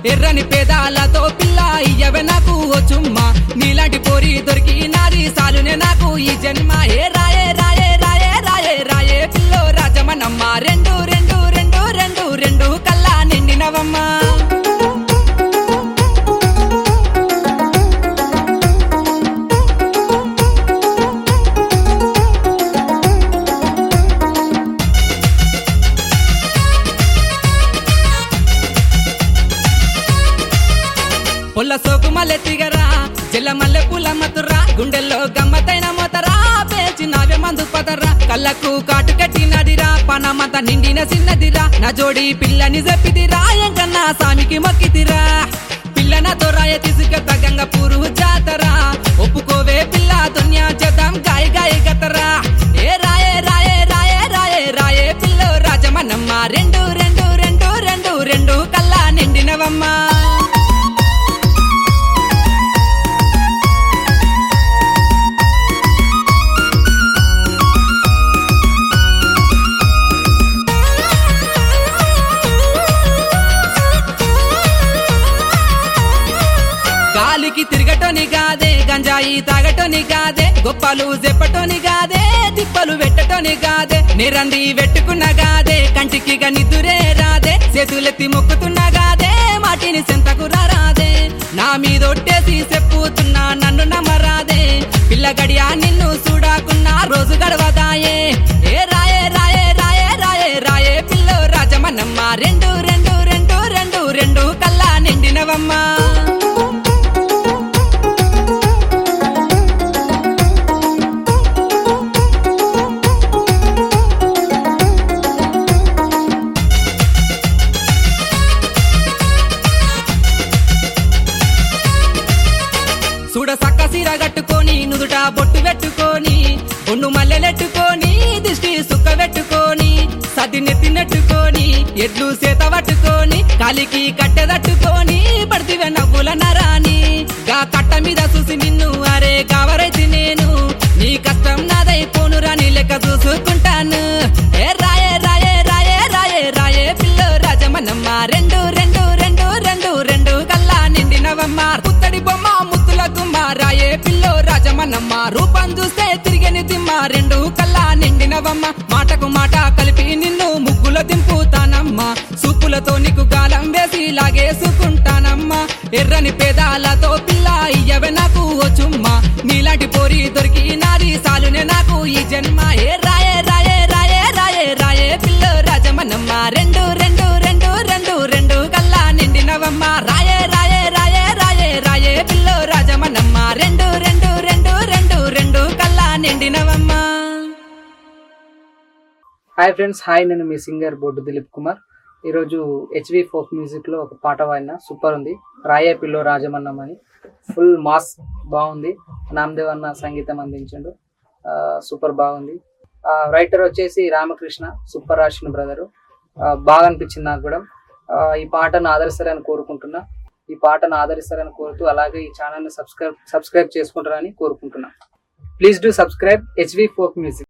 ఎర్రని పేదాలతో పిల్ల ఇయ్యవే నాకు ఓ చుమ్మా నీలాంటి పోరి దొరికి నాది సాలునే నాకు ఈ జన్మ ఏ రాయే రాయే రాయే రాయే రాయే పిల్లో రాజమనమ్మ రెండు రెండు రెండు రెండు రెండు కల్లా నిండినవమ్మా పొల్ల సోకు మల్లె తిగరా జిల్ల మల్లె పూల మతురా గుండెల్లో గమ్మతైన మోతరా పేచి నావే మందు పదరా కళ్ళకు కాటు కట్టినదిరా పనమంత నిండిన చిన్నదిరా నా జోడి పిల్లని చెప్పిదిరా ఎంకన్నా సామికి మొక్కితిరా పిల్ల నాతో రాయ తీసుక తగ్గంగా పూరు జాతరా ఒప్పుకోవే పిల్ల దునియా చేద్దాం గాయ గాయ గతరా ఏ రాయే రాయే రాయే రాయే రాయే పిల్లో రాజమనమ్మ రెండు రెండు రెండు రెండు రెండు కల్లా నిండినవమ్మా గాలికి తిరగటోని కాదే గంజాయి తాగటోని కాదే గొప్పలు చెప్పటోని కాదే తిప్పలు పెట్టటోని కాదే నిరంది పెట్టుకున్న గాదే కంటికి నిద్దురే రాదే చేతులెత్తి మొక్కుతున్నా గాదే మాటిని సెంతకు రాదే నా మీదొట్టేసి చెప్పుతున్నా నన్ను నమ్మరాదే పిల్ల గడియా నిన్ను చూడాకున్నా రోజు గడవదాయే ఏ రాయే రాయే రాయే రాయే రాయే పిల్లో రాజమనమ్మ రెండు రెండు రెండు రెండు రెండు కల్లా నిండినవమ్మా చూడ సక్క సీర కట్టుకొని నుదుట బొట్టు పెట్టుకొని ఒండు మల్లెలెట్టుకొని దిష్టి సుక్క పెట్టుకొని సది నెత్తి నెట్టుకొని ఎడ్లు సేత పట్టుకొని కాలికి కట్టెదట్టుకొని పడితివే నవ్వుల నరాని గా కట్ట మీద చూసి నిన్ను అరే కావరైతే నేను నీ కష్టం నాదైపోను రాని లెక్క చూసుకుంటాను ఏ రాయే రాయే రాయే రాయే రాయే పిల్లో రాజమనమ్మ రెండు రెండు రెండు రెండు రెండు కల్లా నిండినవమ్మ పుత్తడి బొమ్మ ముత్తుల గుమ్మ రాయే పిల్లో రాజమనమ్మ రూపం చూస్తే తిరిగని దిమ్మ రెండు కల్లా నిండినవమ్మ మాటకు మాట కలిపి నిన్ను ముగ్గుల దింపుతానమ్మా సూపులతో నీకు గాలం వేసి లాగేసుకుంటానమ్మా ఎర్రని పేదాలతో పిల్ల ఇయ్యవే నాకు ఓ చుమ్మా నీలాంటి పోరి దొరికి నాది సాలునే నాకు ఈ జన్మ ఏ రాయే రాయే రాయే రాయే రాయే పిల్లో రాజమనమ్మ రెండు రెండు రెండు రెండు రెండు కల్లా నిండినవమ్మ రాయే రాయే రాయే రాయే రాయే పిల్లో రాజమనమ్మ రెండు రెండు రెండు రెండు రెండు కల్లా నిండినవమ్మా హాయ్ ఫ్రెండ్స్ హాయ్ నేను మీ సింగర్ బొడ్డు దిలీప్ కుమార్ ఈరోజు హెచ్వి ఫోక్ మ్యూజిక్లో ఒక పాట పాడిన సూపర్ ఉంది రాయే పిల్లో రాజమన్నం అని ఫుల్ మాస్ బాగుంది నామదేవ్ అన్న సంగీతం అందించండు సూపర్ బాగుంది రైటర్ వచ్చేసి రామకృష్ణ సూపర్ రాసిన బ్రదరు బాగా అనిపించింది నాకు కూడా ఆ, ఈ పాటను ఆదరిస్తారని కోరుకుంటున్నా ఈ పాటను ఆదరిస్తారని కోరుతూ అలాగే ఈ ఛానల్ని సబ్స్క్రైబ్ సబ్స్క్రైబ్ చేసుకుంటారని కోరుకుంటున్నా please do subscribe H V folk music